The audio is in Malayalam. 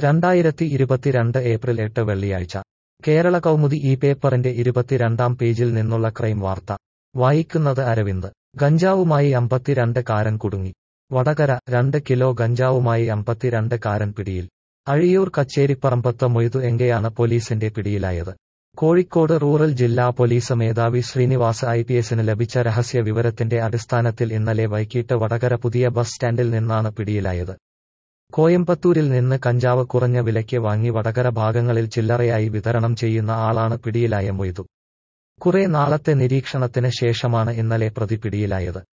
രണ്ടായിരത്തി ഇരുപത്തിരണ്ട് ഏപ്രിൽ എട്ട് വെള്ളിയാഴ്ച കേരള കൗമുദി ഈ പേപ്പറിന്റെ ഇരുപത്തിരണ്ടാം പേജിൽ നിന്നുള്ള ക്രൈം വാർത്ത വായിക്കുന്നത് അരവിന്ദ് ഗഞ്ചാവുമായി അമ്പത്തിരണ്ട് കാരൻ കുടുങ്ങി വടകര രണ്ട് കിലോ ഗഞ്ചാവുമായി അമ്പത്തിരണ്ട് കാരൻ പിടിയിൽ അഴിയൂർ കച്ചേരിപ്പറമ്പത്ത് മൊയ്തു എങ്കയാണ് പോലീസിന്റെ പിടിയിലായത് കോഴിക്കോട് റൂറൽ ജില്ലാ പോലീസ് മേധാവി ശ്രീനിവാസ് ഐ പി എസിന് ലഭിച്ച രഹസ്യ വിവരത്തിന്റെ അടിസ്ഥാനത്തിൽ ഇന്നലെ വൈകിട്ട് വടകര പുതിയ ബസ് സ്റ്റാൻഡിൽ നിന്നാണ് പിടിയിലായത് കോയമ്പത്തൂരിൽ നിന്ന് കഞ്ചാവ് കുറഞ്ഞ വിലയ്ക്ക് വാങ്ങി വടകര ഭാഗങ്ങളിൽ ചില്ലറയായി വിതരണം ചെയ്യുന്ന ആളാണ് പിടിയിലായ മൊയ്തു കുറെ നാളത്തെ നിരീക്ഷണത്തിന് ശേഷമാണ് ഇന്നലെ പ്രതി പിടിയിലായത്